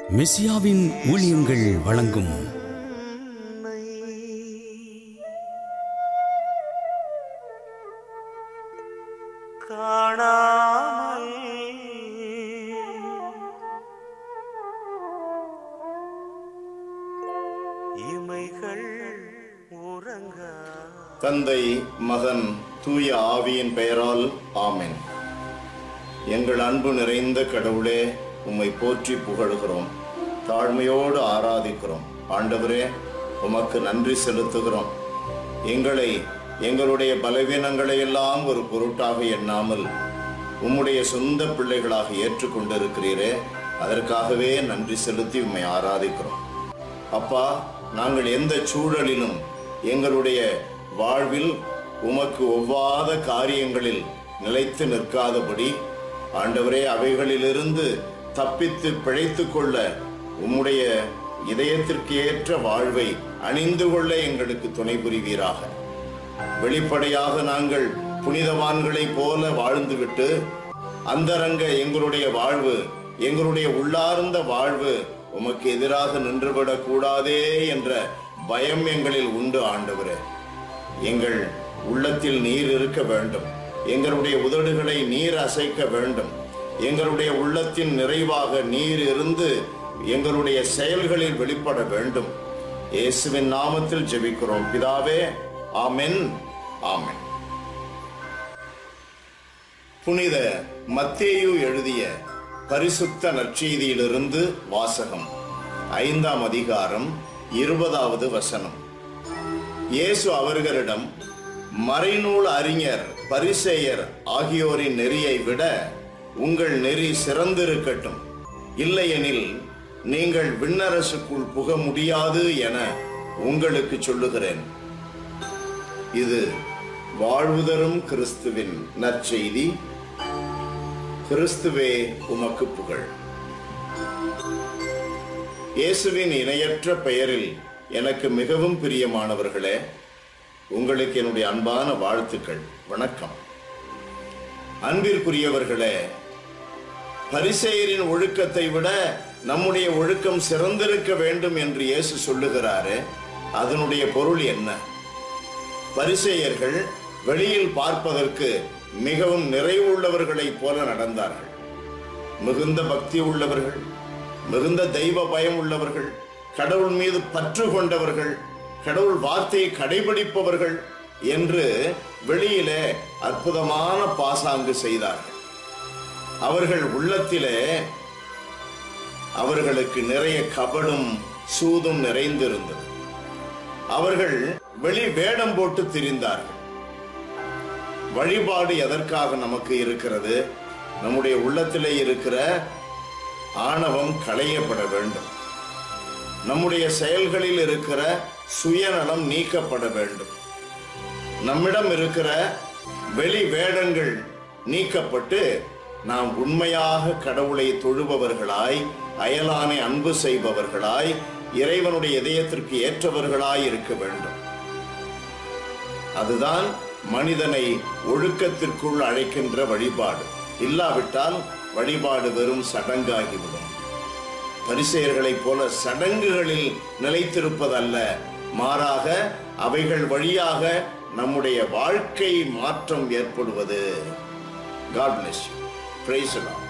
மெசியாவின் ஊழியங்கள் வழங்கும் காணாமல் இமைகள் உறங்க தந்தை மகன் தூய ஆவியின் பெயரால் ஆமென் எங்கள் அன்பு நிறைந்த கடவுளே உம்மை போற்றி புகழுகிறோம் தாழ்மையோடு ஆராதிக்கிறோம் ஆண்டவரே உமக்கு நன்றி செலுத்துகிறோம் எங்களை எங்களுடைய பலவீனங்களை எல்லாம் ஒரு பொருட்டாக எண்ணாமல் உம்முடைய சொந்த பிள்ளைகளாக ஏற்றுக்கொண்டிருக்கிறீரே அதற்காகவே நன்றி செலுத்தி உம்மை ஆராதிக்கிறோம் அப்பா நாங்கள் எந்த சூழலிலும் எங்களுடைய வாழ்வில் உமக்கு ஒவ்வாத காரியங்களில் நிலைத்து நிற்காதபடி ஆண்டவரே அவைகளிலிருந்து தப்பித்து பிழைத்துக் கொள்ள உம்முடைய இதயத்திற்கு ஏற்ற வாழ்வை அணிந்து கொள்ள எங்களுக்கு துணை புரிவீராக வெளிப்படையாக நாங்கள் புனிதவான்களைப் போல வாழ்ந்துவிட்டு அந்தரங்க எங்களுடைய வாழ்வு எங்களுடைய உள்ளார்ந்த வாழ்வு உமக்கு எதிராக நின்றுவிடக் கூடாதே என்ற பயம் எங்களில் உண்டு ஆண்டவரே எங்கள் உள்ளத்தில் நீர் இருக்க வேண்டும் எங்களுடைய உதடுகளை நீர் அசைக்க வேண்டும் எங்களுடைய உள்ளத்தின் நிறைவாக நீர் இருந்து எங்களுடைய செயல்களில் வெளிப்பட வேண்டும் இயேசுவின் நாமத்தில் ஜெபிக்கிறோம் பிதாவே ஆமென் ஆமென் புனித மத்தேயு எழுதிய பரிசுத்த நற்செய்தியிலிருந்து வாசகம் ஐந்தாம் அதிகாரம் இருபதாவது வசனம் இயேசு அவர்களிடம் மறைநூல் அறிஞர் பரிசேயர் ஆகியோரின் நெறியை விட உங்கள் நெறி சிறந்திருக்கட்டும் இல்லையெனில் நீங்கள் விண்ணரசுக்குள் புக முடியாது என உங்களுக்கு சொல்லுகிறேன் இது வாழ்வுதரும் கிறிஸ்துவின் நற்செய்தி கிறிஸ்துவே உமக்கு புகழ் இயேசுவின் இணையற்ற பெயரில் எனக்கு மிகவும் பிரியமானவர்களே உங்களுக்கு என்னுடைய அன்பான வாழ்த்துக்கள் வணக்கம் அன்பிற்குரியவர்களே பரிசெயரின் ஒழுக்கத்தை விட நம்முடைய ஒழுக்கம் சிறந்திருக்க வேண்டும் என்று இயேசு சொல்லுகிறாரே அதனுடைய பொருள் என்ன பரிசேயர்கள் வெளியில் பார்ப்பதற்கு மிகவும் நிறைவுள்ளவர்களைப் போல நடந்தார்கள் மிகுந்த பக்தி உள்ளவர்கள் மிகுந்த தெய்வ பயம் உள்ளவர்கள் கடவுள் மீது பற்று கொண்டவர்கள் கடவுள் வார்த்தையை கடைபிடிப்பவர்கள் என்று வெளியிலே அற்புதமான பாசாங்கு செய்தார்கள் அவர்கள் உள்ளத்திலே அவர்களுக்கு நிறைய கபடும் சூதும் நிறைந்திருந்தது அவர்கள் வெளி வேடம் போட்டு திரிந்தார்கள் வழிபாடு எதற்காக நமக்கு இருக்கிறது நம்முடைய உள்ளத்திலே இருக்கிற ஆணவம் களையப்பட வேண்டும் நம்முடைய செயல்களில் இருக்கிற சுயநலம் நீக்கப்பட வேண்டும் நம்மிடம் இருக்கிற வெளி வேடங்கள் நீக்கப்பட்டு நாம் உண்மையாக கடவுளை தொழுபவர்களாய் அயலானை அன்பு செய்பவர்களாய் இறைவனுடைய இதயத்திற்கு ஏற்றவர்களாய் இருக்க வேண்டும் அதுதான் மனிதனை ஒழுக்கத்திற்குள் அழைக்கின்ற வழிபாடு இல்லாவிட்டால் வழிபாடு வெறும் சடங்காகிவிடும் பரிசெயர்களைப் போல சடங்குகளில் நிலைத்திருப்பதல்ல மாறாக அவைகள் வழியாக நம்முடைய வாழ்க்கை மாற்றம் ஏற்படுவது காட் பிளஸ் பிரைஸ்